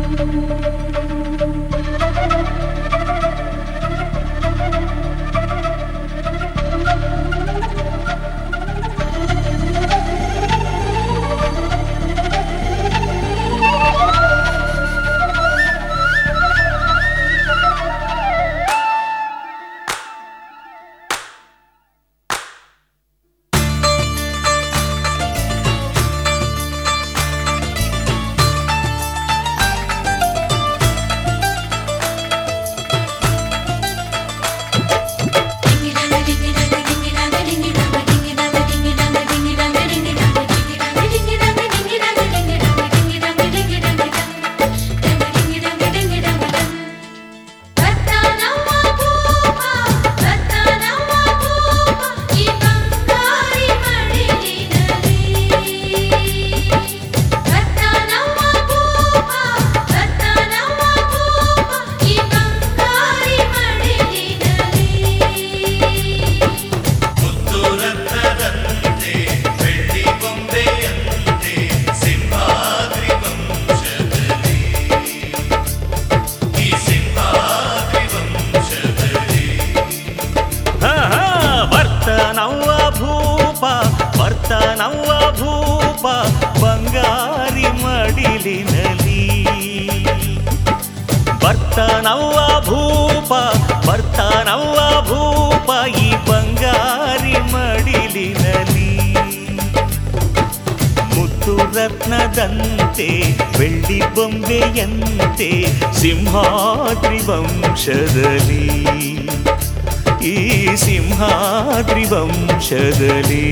ಮುತ್ತುರತ್ನದಂತೆ ಬೆಳ್ಳಿ ಬೊಂಬೆಯಂತೆ ಸಿಂಹಾದ್ರಿ ವಂಶದಲ್ಲಿ ಈ ಸಿಂಹಾದ್ರಿ ವಂಶದಲ್ಲಿ ವರ್ತನವ್ವ ಭೂಪ ವರ್ತನವ್ವ ಭೂಪ ಬಂಗಾರಿ ಮಡಿಲಿನಲಿ ವರ್ತನವ್ವ ಭೂಪ ವರ್ತನವ್ವ ಭೂಪ ಈ ಬಂಗಾರಿ ಮಡಿಲಿನಲಿ ಮುತ್ತು ರತ್ನದಂತೆ ಬೆಳ್ಳಿ ಬೊಂಬೆಯಂತೆ ಸಿಂಹಾದ್ರಿ ವಂಶದಲ್ಲಿ ಈ ಸಿಂಹಾದ್ರಿ ವಂಶದಲ್ಲಿ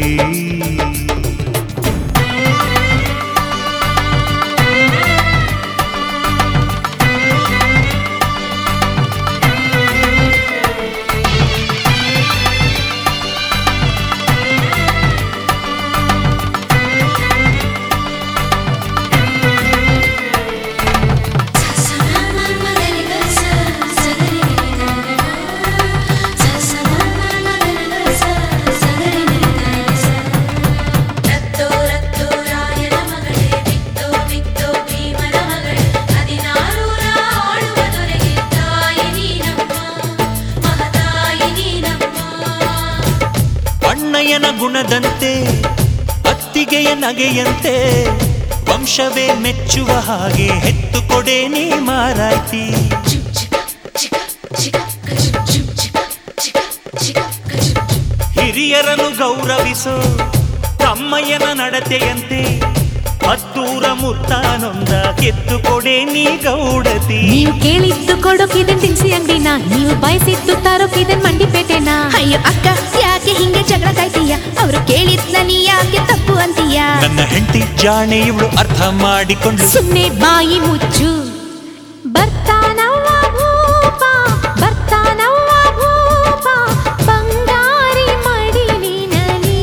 ರತ್ತೋ ರತ್ತೋ ರಾಯನ ಮಗಳೇ ಬಿತ್ತೋ ಬಿತ್ತೋ ಭೀಮನ ಮಗಳೇ ಹದಿನಾರೂರ ಆಳುವ ದೊರೆಗೆ ತಾಯಿ ನೀನಮ್ಮ ಮಹತಾಯಿ ನೀನಮ್ಮ ಅಣ್ಣಯ್ಯನ ಗುಣದಂತೆ ಅತ್ತಿಗೆಯ ನಗೆಯಂತೆ ವಂಶವೇ ಮೆಚ್ಚುವ ಹಾಗೆ ಹೆತ್ತು ಕೊಡೆ ನೀ ಮಾರಾಯ್ತಿ ಚುಪ್ ಚಿಕ ಚಿಕ ಚಿಕ ಕಚುಪ್ ಚುಪ್ ಚಿಕ ಚಿಕ ಚಿಕ ಕಚುಪ್ ಹಿರಿಯರನ್ನು ಗೌರವಿಸೋ ತಮ್ಮಯ್ಯನ ನಡತೆಯಂತೆ ಹತ್ತೂರ ಮುತ್ತಾನೊಂದ ಕೆತ್ತು ಕೊಡೆ ನೀ ಗೌಡತಿ ನೀವು ಕೇಳಿದ್ದು ಕೊಡೋಕಿದೆ ತಿನ್ಸಿ ಅಂಗಡಿನ ನೀವು ಬಯಸಿದ್ದು ತರೋಕಿದೆ ಮಂಡಿಪೇಟೆನ ಅಯ್ಯೋ ಅಕ್ಕ ಯಾಕೆ ಹಿಂಗೆ ಜಗಳ ಕಾಯ್ತೀಯ ಅವ್ರು ಕೇಳಿದ್ನ ನೀ ಯಾಕೆ ತಪ್ಪು ಅಂತೀಯ ನನ್ನ ಹೆಂಡತಿ ಜಾಣೆ ಇವಳು ಅರ್ಥ ಮಾಡಿಕೊಂಡು ಸುಮ್ನೆ ಬಾಯಿ ಮುಚ್ಚು ಬರ್ತಾನವ್ವ ಭೂಪ ಬರ್ತಾನವ್ವ ಭೂಪ ಬಂಗಾರಿ ಮಡಿಲಿನಲಿ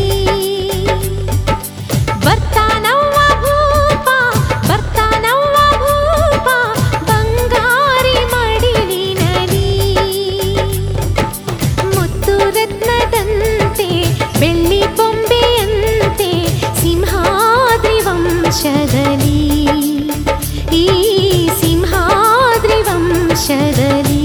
ಬರ್ತಾನವ್ವ ಭೂಪ ಬರ್ತಾನವ್ವ ಭೂಪ ಬಂಗಾರಿ ಮಡಿಲಿನಲಿ ಮುತ್ತು ರತ್ನದಂತೆ ಬೆಳ್ಳಿ ಬೊಂಬೆಯಂತೆ ಸಿಂಹಾದ್ರಿ ವಂಶದಲ್ಲಿ ಈ ಸಿಂಹಾದ್ರಿ ವಂಶದಲ್ಲಿ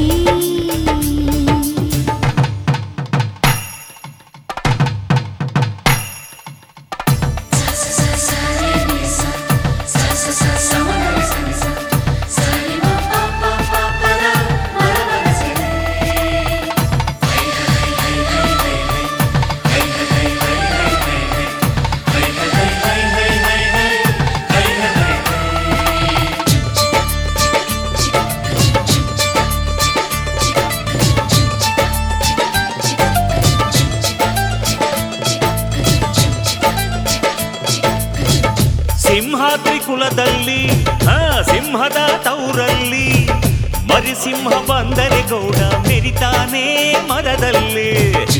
ಸಿಂಹಾದ್ರಿ ಕುಲದಲ್ಲಿ ಆ ಸಿಂಹದ ತೌರಲ್ಲಿ ಮರಿಸಿಂಹ ಬಂದರೆ ಗೌಡ ಮೆರಿತಾನೆ ಮರದಲ್ಲಿ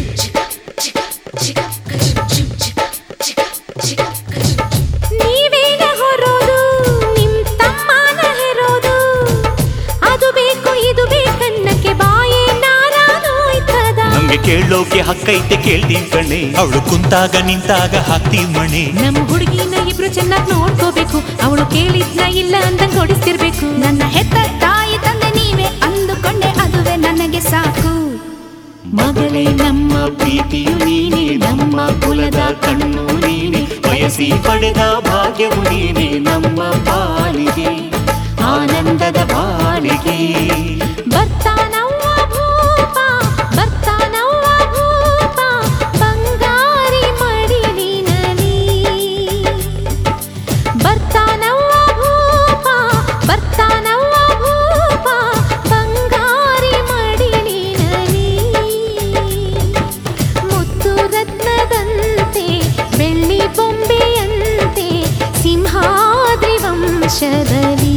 ನೀವೇನ ಹೊರೋದು ನಿಮ್ ತಮ್ಮನ ಹೆರೋದು ಅದು ಬೇಕು ಇದು ಬೇಕನ್ನಕ್ಕೆ ಬಾಯೇ ನಾರಾನೋಯ್ತದ ನಮ್ಗೆ ಕೇಳೋಕೆ ಹಕ್ಕೈತೆ ಕೇಳ್ತೀವಿ ಕಣೆ ಅವಳು ಕುಂತಾಗ ನಿಂತಾಗ ಹಾಕ್ತೀವಿ ಮಣೆ ನಮ್ಮ ಹುಡುಗಿನ ಇಬ್ರು ಚೆನ್ನಾಗಿ ನೋಡ್ಕೋಬೇಕು ಅವಳು ಕೇಳಿದ್ನ ಇಲ್ಲ ಅಂದಂಗ್ ಹೊಡಿಸ್ತಿರ್ಬೇಕು ನನ್ನ ಹೆತ್ತ ತಾಯಿ ತಂದೆ ನೀವೇ ಅಂದುಕೊಂಡೆ ಅದುವೇ ನನಗೆ ಸಾಕು ಮಗಳೇ ನಮ್ಮ ಪ್ರೀತಿಯು ನೀನೆ ನಮ್ಮ ಕುಲದ ಕಣ್ಣು ನೀನೆ ಬಯಸಿ ಪಡೆದ ಭಾಗ್ಯವು ನೀನೆ ನಮ್ಮ ಪಾಲಿಗೆ ಆನಂದದ ಬಾಳಿಗೆ ಬರ್ತಾನವ್ವ ಭೂಪ ಬರ್ತಾನವ್ವ ಭೂಪ ಬಂಗಾರಿ ಮಡಿಲಿನಲಿ ಬರ್ತಾನವ್ವ ಭೂಪ ಬರ್ತಾನವ್ವ ಭೂಪ ಬಂಗಾರಿ ಮಡಿಲಿನಲಿ ಮುತ್ತು ರತ್ನದಂತೆ ಬೆಳ್ಳಿ ಬೊಂಬೆಯಂತೆ ಸಿಂಹಾದ್ರಿ ವಂಶದಲ್ಲಿ